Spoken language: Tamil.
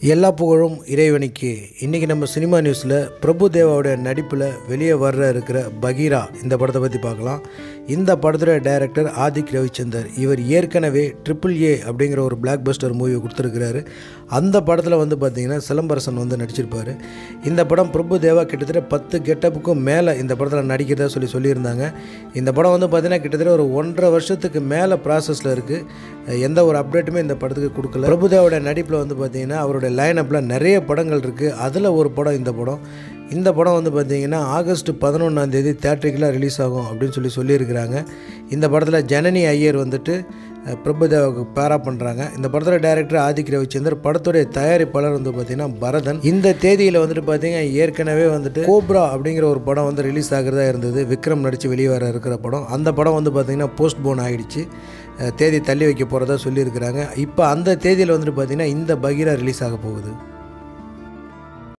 எல்லா புகழும் இறைவனுக்கு இன்றைக்கி நம்ம சினிமா நியூஸில் பிரபு தேவாவுடைய நடிப்பில் வெளியே வர்ற இருக்கிற பகீரா இந்த படத்தை பற்றி பார்க்கலாம் இந்த படத்தோட டைரக்டர் ஆதிக் ரவிச்சந்தர் இவர் ஏற்கனவே ட்ரிபிள் ஏ அப்படிங்கிற ஒரு பிளாக் பஸ்டர் மூவி கொடுத்துருக்கிறாரு அந்த படத்தில் வந்து பார்த்திங்கன்னா சிலம்பரசன் வந்து நடிச்சிருப்பார் இந்த படம் பிரபு தேவா கிட்டத்தட்ட பத்து கெட்டப்புக்கும் மேலே இந்த படத்தில் நடிக்கிறதா சொல்லி சொல்லியிருந்தாங்க இந்த படம் வந்து பார்த்திங்கன்னா கிட்டத்தட்ட ஒரு ஒன்றரை வருஷத்துக்கு மேலே ப்ராசஸில் இருக்குது எந்த ஒரு அப்டேட்டுமே இந்த படத்துக்கு கொடுக்கல பிரபுதேவோட நடிப்பில் வந்து பார்த்திங்கன்னா அவருடைய லைனப்பில் நிறைய படங்கள் இருக்குது அதில் ஒரு படம் இந்த படம் இந்த படம் வந்து பார்த்திங்கன்னா ஆகஸ்ட் பதினொன்றாந்தேதி தேட்டரிக்கெலாம் ரிலீஸ் ஆகும் அப்படின்னு சொல்லி சொல்லியிருக்கிறாங்க இந்த படத்தில் ஜனனி ஐயர் வந்துட்டு அஹ், பிரபுதேவாவுக்கு பேரா பண்ணுறாங்க இந்த படத்தோட டைரக்டர் ஆதிக் ரவிச்சந்தர் படத்துடைய தயாரிப்பாளர் வந்து பார்த்திங்கன்னா பரதன் இந்த தேதியில் வந்துட்டு பார்த்திங்கன்னா ஏற்கனவே வந்துட்டு கோப்ரா அப்படிங்கிற ஒரு படம் வந்து ரிலீஸ் ஆகிறதா இருந்தது விக்ரம் நடித்து வெளியே வர இருக்கிற படம் அந்த படம் வந்து பார்த்திங்கன்னா போஸ்ட் போன் ஆகிடுச்சு அஹ், தேதி தள்ளி வைக்க போகிறதா சொல்லியிருக்கிறாங்க இப்போ அந்த தேதியில் வந்துட்டு பார்த்திங்கன்னா இந்த பகீரா ரிலீஸ் ஆக போகுது